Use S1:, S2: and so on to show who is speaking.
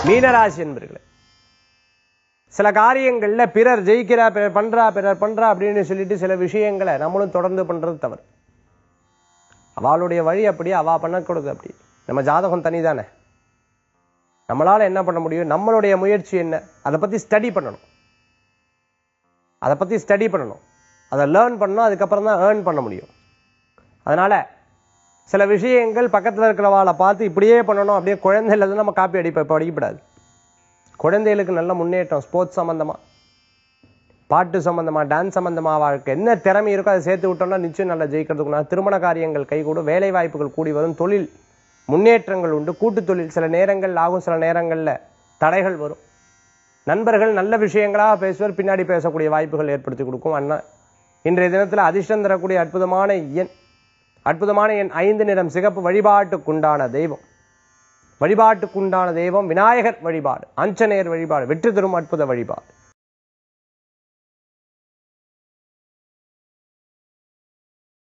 S1: மீனராசி என்பர்களே சில காரியங்கள்ல பிறர் ஜெயிக்கிறா பிறர் பண்றா பிறர் பண்றா அப்படின்னு சொல்லிட்டு சில விஷயங்களை நம்மளும் தொடர்ந்து பண்றது தவறு அவளுடைய வழி அப்படி அவ பண்ணக்கூடாது அப்படி நம்ம ஜாதகம் தனிதானே நம்மளால என்ன பண்ண முடியும் நம்மளுடைய முயற்சி என்ன அதை பத்தி ஸ்டடி பண்ணணும் அதை பத்தி ஸ்டடி பண்ணணும் அதை லேர்ன் பண்ணணும் அதுக்கப்புறம் தான் ஏர்ன் பண்ண முடியும் அதனால சில விஷயங்கள் பக்கத்துல இருக்கிறவாளை பார்த்து இப்படியே பண்ணணும் அப்படியே குழந்தையில இருந்து நம்ம காப்பி அடிப்ப இப்போ அடிக்கப்படாது குழந்தைகளுக்கு நல்ல முன்னேற்றம் ஸ்போர்ட்ஸ் சம்பந்தமா பாட்டு சம்பந்தமா டான்ஸ் சம்பந்தமா அவளுக்கு என்ன திறமை இருக்கோ அதை சேர்த்து விட்டோம்னா நிச்சயம் நல்லா ஜெயிக்கிறதுக்கு நான் திருமண காரியங்கள் கைகூடும் வேலை வாய்ப்புகள் கூடி வரும் தொழில் முன்னேற்றங்கள் உண்டு கூட்டு தொழில் சில நேரங்கள் ஆகும் சில நேரங்கள்ல தடைகள் வரும் நண்பர்கள் நல்ல விஷயங்களாக பேசுவார் பின்னாடி பேசக்கூடிய வாய்ப்புகள் ஏற்படுத்தி கொடுக்கும் அண்ணா இன்றைய தினத்துல அதிர்ஷ்டம் தரக்கூடிய அற்புதமான எண் அற்புதமான எண் ஐந்து நிறம் சிகப்பு வழிபாட்டுக்குண்டான தெய்வம் வழிபாட்டுக்குண்டான தெய்வம் விநாயகர் வழிபாடு ஆஞ்சநேயர் வழிபாடு வெற்றி தரும் அற்புத வழிபாடு